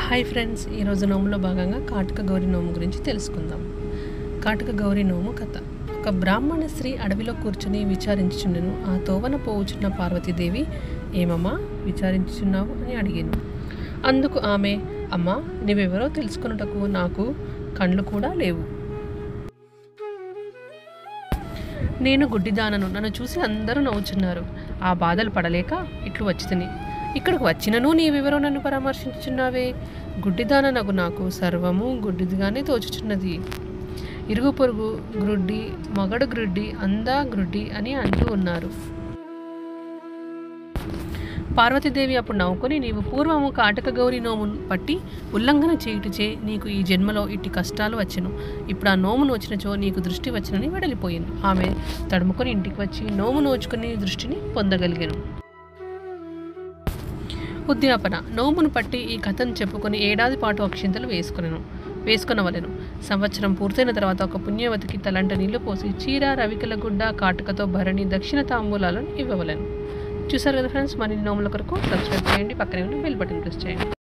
hi friends ఈరోజు నోములో భాగంగా కాటుక గౌరి నోము గురించి తెలుసుకుందాం కాటుక గౌరి నోము కథ ఒక బ్రాహ్మణ స్త్రీ అడవిలో కూర్చుని విచారించుచుండెను ఆ తోవన పోవుచున్న పార్వతీదేవి ఏమమ్మా విచారించుచున్నావు అని అడిగింది అందుకు ఆమె అమ్మా నీవెవరో తెలుసుకొనుటకు నాకు కండ్లు కూడా లేవు నేను గుడ్డిదానను నన్ను చూసి అందరూ నవ్వుచున్నారు ఆ బాధలు పడలేక ఇట్లు వచ్చి తిని ఇక్కడికి వచ్చినను నీవెవరో నన్ను పరామర్శించుచున్నావే గుడ్డిదాన నగు నాకు సర్వము గుడ్డిదిగానే తోచుచున్నది ఇరుగు పొరుగు గ్రుడ్డి మగడు గ్రుడ్డి అందా గ్రుడ్డి అని అంటూ ఉన్నారు పార్వతీదేవి అప్పుడు నవ్వుకొని నీవు పూర్వము కాటక గౌరి నోమును పట్టి ఉల్లంఘన చేయుటచే నీకు ఈ జన్మలో ఇట్టి కష్టాలు వచ్చెను ఇప్పుడు ఆ నోము నోచినచో నీకు దృష్టి వచ్చినని వెడలిపోయింది ఆమె తడుముకొని ఇంటికి వచ్చి నోము నోచుకుని దృష్టిని పొందగలిగాను ఉద్యాపన నోమును పట్టి ఈ కథను చెప్పుకొని ఏడాది పాటు అక్షింతలు వేసుకునేను వేసుకునవలెను సంవత్సరం పూర్తయిన తర్వాత ఒక పుణ్యవతికి తలంట నీళ్లు పోసి చీర రవికల గుడ్డ కాటుకతో భరణి దక్షిణ తాంబూలాలను ఇవ్వవలెను చూసారు కదా ఫ్రెండ్స్ మరిన్ని నోముల కొరకు సబ్స్క్రైబ్ చేయండి పక్కనే ఉన్న బెల్ బటన్ ప్రెస్ చేయండి